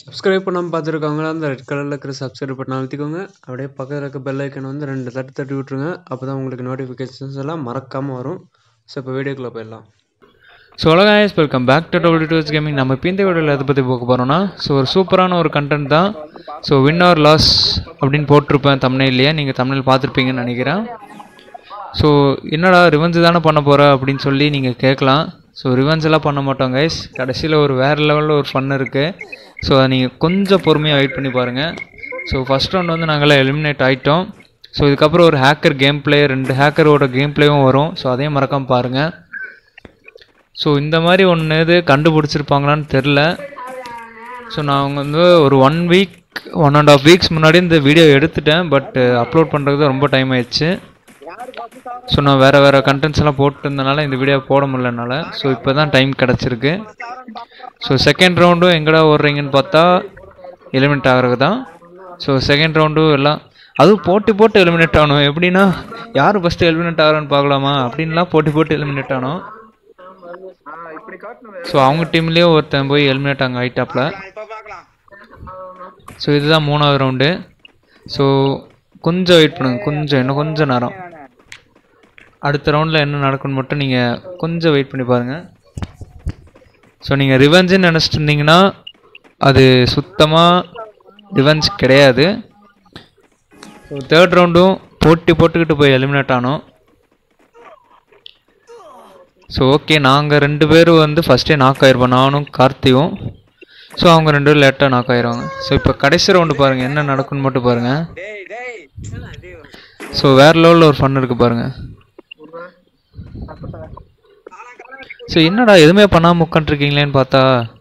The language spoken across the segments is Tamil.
சப்ஸ்கிரைப் பண்ணாமல் பார்த்துருக்கவங்களா அந்த ரெட் கலரில் இருக்கிற சப்ஸ்கிரைப் பண்ண அழுத்திக்கோங்க அப்படியே பக்கத்தில் இருக்க பெல் ஐக்கன் வந்து ரெண்டு தட்டு தட்டி விட்ருங்க அப்போ தான் உங்களுக்கு நோட்டிஃபிகேஷன்ஸ் எல்லாம் மறக்காமல் வரும் ஸோ இப்போ வீடியோக்குள்ளே போயிடலாம் so guys welcome back to W twos gaming நம்ம இப்போ இந்த வீடியோவில் எதை பற்றி பார்க்க போகிறோம்னா ஸோ ஒரு சூப்பரான ஒரு கண்டென்ட் தான் ஸோ வின் ஆர் லாஸ் அப்படின்னு போட்டிருப்பேன் தமிழ்லையே நீங்கள் தமிழ் பார்த்துருப்பீங்கன்னு நினைக்கிறேன் ஸோ என்னடா ரிவெஞ்ச் தானே பண்ண போகிற அப்படின்னு சொல்லி நீங்கள் கேட்கலாம் ஸோ ரிவெஞ்ச் எல்லாம் பண்ண மாட்டோம் கைஸ் கடைசியில் ஒரு வேறு லெவலில் ஒரு ஃபன் இருக்குது ஸோ அதை நீங்கள் கொஞ்சம் பொறுமையாக வெயிட் பண்ணி பாருங்கள் ஸோ ஃபஸ்ட் ரவுண்ட் வந்து நாங்களாம் எலிமினேட் ஆகிட்டோம் ஸோ இதுக்கப்புறம் ஒரு ஹேக்கர் கேம் பிளே ரெண்டு ஹேக்கரோட கேம் பிளேவும் வரும் ஸோ அதையும் மறக்காமல் பாருங்கள் ஸோ இந்த மாதிரி ஒன்று இது கண்டுபிடிச்சிருப்பாங்களான்னு தெரில ஸோ நான் அவங்க வந்து ஒரு one week one and half weeks முன்னாடி இந்த வீடியோ எடுத்துட்டேன் பட் அப்லோட் பண்ணுறது ரொம்ப டைம் ஆயிடுச்சு ஸோ நான் வேறு வேறு கண்டென்ட்ஸ் எல்லாம் போட்டிருந்தனால இந்த வீடியோ போட முடியலனால ஸோ இப்போ தான் டைம் கிடச்சிருக்கு ஸோ செகண்ட் ரவுண்டும் எங்கடா ஓடுறீங்கன்னு பார்த்தா எலிமினேட் ஆகிறது தான் ஸோ செகண்ட் ரவுண்டும் எல்லாம் அதுவும் போட்டி போட்டு எலிமினேட் ஆகணும் எப்படின்னா யார் ஃபஸ்ட்டு எலிமினேட் ஆகிறான்னு பார்க்கலாமா அப்படின்லாம் போட்டி போட்டு எலிமினேட் ஆனோம் ஸோ அவங்க டீம்லேயே ஒருத்தன் போய் எலிமினேட் அங்கே ஆயிட்டாப்ல ஸோ இதுதான் மூணாவது ரவுண்டு ஸோ கொஞ்சம் வெயிட் பண்ணுங்க கொஞ்சம் இன்னும் கொஞ்சம் நேரம் அடுத்த ரவுண்டில் என்ன நடக்குன்னு மட்டும் நீங்கள் கொஞ்சம் வெயிட் பண்ணி பாருங்கள் ஸோ நீங்கள் ரிவெஞ்சுன்னு நினச்சிட்டு இருந்தீங்கன்னா அது சுத்தமாக ரிவெஞ்ச் கிடையாது ஸோ தேர்ட் ரவுண்டும் போட்டி போட்டுக்கிட்டு போய் எலிமினேட் ஆனோம் ஸோ ஓகே நாங்கள் ரெண்டு பேரும் வந்து ஃபஸ்ட்டே நாக் ஆயிருப்போம் நானும் கார்த்தியும் ஸோ அவங்க ரெண்டு பேரும் லேட்டாக நாக் ஆயிடுவாங்க ஸோ இப்போ கடைசி ரவுண்டு பாருங்கள் என்ன நடக்குன்னு மட்டும் பாருங்கள் ஸோ வேறு லெவலில் ஒரு ஃபன் இருக்குது பாருங்கள் ஸோ என்னடா எதுவுமே பண்ணாமல் உட்காந்துருக்கீங்களேன்னு பார்த்தா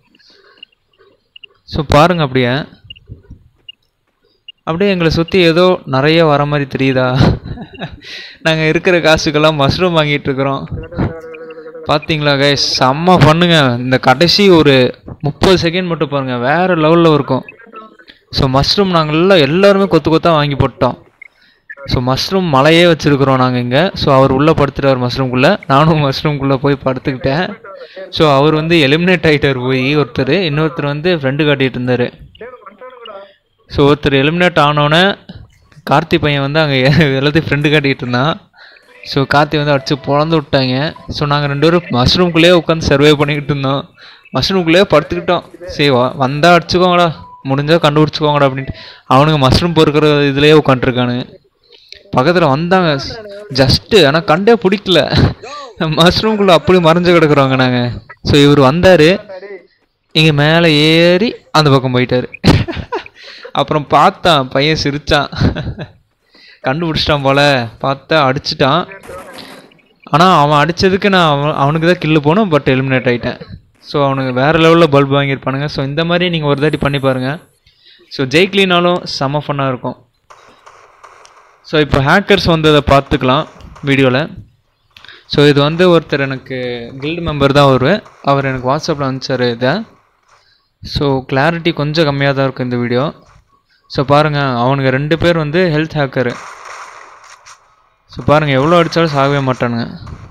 ஸோ பாருங்க அப்படியே அப்படியே எங்களை சுற்றி ஏதோ நிறைய வர மாதிரி தெரியுதா நாங்கள் இருக்கிற காசுக்கெல்லாம் மஷ்ரூம் வாங்கிட்டு இருக்கிறோம் பார்த்தீங்களா கைஸ் செம்ம பண்ணுங்க இந்த கடைசி ஒரு முப்பது செகண்ட் மட்டும் பாருங்கள் வேறு லெவலில் இருக்கும் ஸோ மஷ்ரூம் நாங்கள் எல்லாம் எல்லாருமே கொத்து கொத்தா வாங்கி போட்டோம் ஸோ மஷ்ரூம் மலையே வச்சுருக்குறோம் நாங்கள் இங்கே ஸோ அவர் உள்ளே படுத்துட்டார் மஷ்ரூம்குள்ளே நானும் மஷ்ரூம்குள்ளே போய் படுத்துக்கிட்டேன் ஸோ அவர் வந்து எலிமினேட் ஆகிட்டார் போய் ஒருத்தர் இன்னொருத்தர் வந்து ஃப்ரெண்டு காட்டிகிட்டு இருந்தார் ஸோ ஒருத்தர் எலிமினேட் ஆனோடனே கார்த்தி பையன் வந்து அங்கே எல்லாத்தையும் ஃப்ரெண்டு காட்டிகிட்டு இருந்தான் ஸோ கார்த்தி வந்து அடித்து பொழந்து விட்டாங்க ஸோ நாங்கள் ரெண்டு பேரும் மஷ்ரூம்குள்ளேயே உட்காந்து சர்வே பண்ணிக்கிட்டு இருந்தோம் மஷ்ரூம்குள்ளேயே படுத்துக்கிட்டோம் சரி வ வந்தால் அடிச்சுக்கோங்கடா முடிஞ்சால் கண்டுபிடிச்சிக்கோங்கடா அப்படின்ட்டு அவனுங்க மஷ்ரூம் பொறுக்கிற இதுலேயே உட்காந்துருக்கானுங்க பக்கத்தில் வந்தாங்க ஜஸ்ட்டு ஆனால் கண்டே பிடிக்கல மஷ்ரூம்குள்ளே அப்படி மறைஞ்சு கிடக்குறோங்க நாங்கள் ஸோ இவர் வந்தார் இங்கே மேலே ஏறி அந்த பக்கம் போயிட்டார் அப்புறம் பார்த்தான் பையன் சிரிச்சான் கண்டுபிடிச்சிட்டான் போல பார்த்தா அடிச்சிட்டான் ஆனால் அவன் அடித்ததுக்கு நான் அவன் அவனுக்கு தான் கில்லு போனோம் பட் எலிமினேட் ஆகிட்டேன் ஸோ அவனுக்கு வேறு லெவலில் பல்ப் வாங்கியிருப்பானுங்க ஸோ இந்த மாதிரி நீங்கள் ஒரு தாட்டி பண்ணி பாருங்கள் ஸோ ஜெயிக்லினாலும் செம ஃபன்னாக இருக்கும் ஸோ இப்போ ஹேக்கர்ஸ் வந்ததை பார்த்துக்கலாம் வீடியோவில் ஸோ இது வந்து ஒருத்தர் எனக்கு கில்டு மெம்பர் தான் வருவேன் அவர் எனக்கு வாட்ஸ்அப்பில் அனுப்பிச்சார் இதை ஸோ கிளாரிட்டி கொஞ்சம் கம்மியாக தான் இருக்கும் இந்த வீடியோ ஸோ பாருங்கள் அவனுங்க ரெண்டு பேர் வந்து ஹெல்த் ஹேக்கரு ஸோ பாருங்கள் எவ்வளோ அடித்தாலும் சாகவே மாட்டானுங்க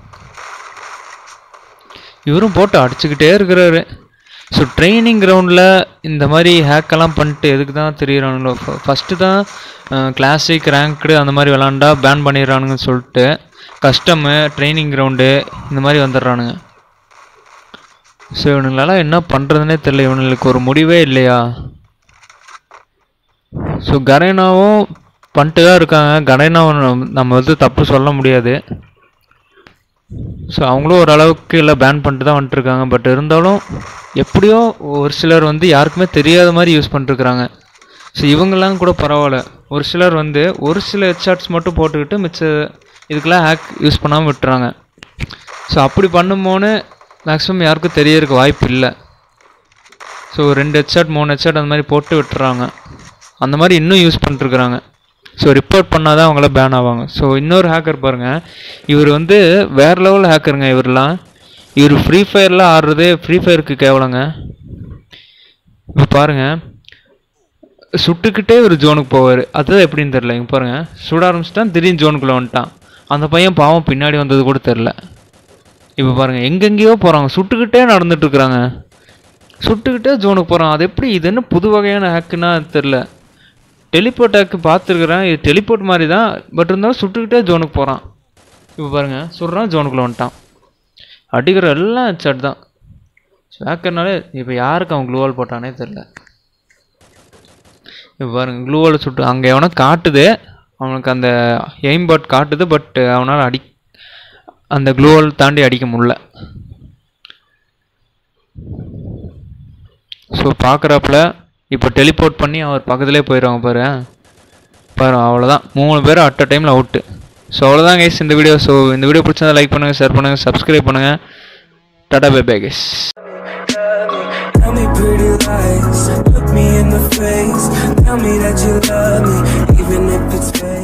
இவரும் போட்டு அடிச்சுக்கிட்டே இருக்கிறாரு ஸோ ட்ரைனிங் கிரவுண்டில் இந்த மாதிரி ஹேக்கெல்லாம் பண்ணிட்டு எதுக்கு தான் தெரியுறானுங்களோ ஃபஸ்ட்டு தான் கிளாசிக் ரேங்க்டு அந்த மாதிரி விளாண்டா பேன் பண்ணிடுறானுங்கன்னு சொல்லிட்டு கஸ்டமு ட்ரைனிங் கிரவுண்டு இந்த மாதிரி வந்துடுறானுங்க ஸோ இவனுங்களெல்லாம் என்ன பண்ணுறதுனே தெரில இவனுங்களுக்கு ஒரு முடிவே இல்லையா ஸோ கரேனாவும் பண்ணிட்டு தான் இருக்காங்க கரேனாவை நம்ம வந்து தப்பு சொல்ல முடியாது ஸோ அவங்களும் ஓரளவுக்கு எல்லாம் பேன் பண்ணிட்டு தான் வந்துட்டுருக்காங்க பட் இருந்தாலும் எப்படியோ ஒரு சிலர் வந்து யாருக்குமே தெரியாத மாதிரி யூஸ் பண்ணிட்டுருக்குறாங்க ஸோ இவங்கெல்லாம் கூட பரவாயில்ல ஒரு சிலர் வந்து ஒரு சில ஹெட்ஷாட்ஸ் மட்டும் போட்டுக்கிட்டு மிச்ச இதுக்கெல்லாம் ஹேக் யூஸ் பண்ணாமல் விட்டுறாங்க ஸோ அப்படி பண்ணும்போது மேக்ஸிமம் யாருக்கும் தெரியறதுக்கு வாய்ப்பு இல்லை ஸோ ரெண்டு ஹெட்ஷாட் மூணு ஹெட்ஷாட் அந்த மாதிரி போட்டு விட்டுறாங்க அந்த மாதிரி இன்னும் யூஸ் பண்ணிட்டுருக்குறாங்க ஸோ ரிப்போர்ட் பண்ணால் தான் அவங்கள பேன் ஆவாங்க ஸோ இன்னொரு ஹேக்கர் பாருங்கள் இவர் வந்து வேறு லெவல் ஹேக்கருங்க இவரெலாம் இவர் ஃப்ரீ ஃபயரில் ஆடுறதே ஃப்ரீ ஃபயருக்கு கேவலங்க இப்போ பாருங்கள் சுட்டுக்கிட்டே ஒரு ஜோனுக்கு போவார் அதுதான் எப்படின்னு தெரில இங்கே பாருங்கள் சுட ஆரம்பிச்சிட்டான் திடீர்னு ஜோனுக்குள்ளே வந்துட்டான் அந்த பையன் பாவம் பின்னாடி வந்தது கூட தெரில இப்போ பாருங்கள் எங்கெங்கேயோ போகிறாங்க சுட்டுக்கிட்டே நடந்துட்டுருக்குறாங்க சுட்டுக்கிட்டே ஜோனுக்கு போகிறான் அது எப்படி இது என்ன புது வகையான ஹேக்குன்னா தெரில டெலிபோர்ட் ஹேக்கு பார்த்துருக்குறேன் இது டெலிபோர்ட் மாதிரி தான் பட் இருந்தாலும் சுட்டுக்கிட்டே ஜோனுக்கு போகிறான் இப்போ பாருங்க சுடுறான் ஜோனுக்குள்ளே வந்துட்டான் அடிக்கிற எல்லாம் ஹெட்ஷாட் தான் ஹேக்கர்னாலே இப்போ யாருக்கு அவன் க்ளூவால் போட்டானே தெரில இப்போ பாருங்க க்ளூவால் சுட்டு அங்கே எவனோ காட்டுது அவனுக்கு அந்த எய்ம் பாட் காட்டுது பட் அவனால் அடி அந்த க்ளூவால் தாண்டி அடிக்க முடில ஸோ பார்க்குறாப்புல இப்போ டெலிபோர்ட் பண்ணி அவர் பக்கத்துலேயே போயிடுவாங்க பாரு பாரு அவ்வளோதான் மூணு பேர் அட் அ டைமில் அவுட்டு ஸோ அவ்வளோதான் கைஸ் இந்த வீடியோ ஸோ இந்த வீடியோ பிடிச்சதா லைக் பண்ணுங்கள் ஷேர் பண்ணுங்கள் சப்ஸ்கிரைப் பண்ணுங்கள் tata bye bye guys Tell me pretty lies, look me in the face. Tell me that you love me, even if it's fake.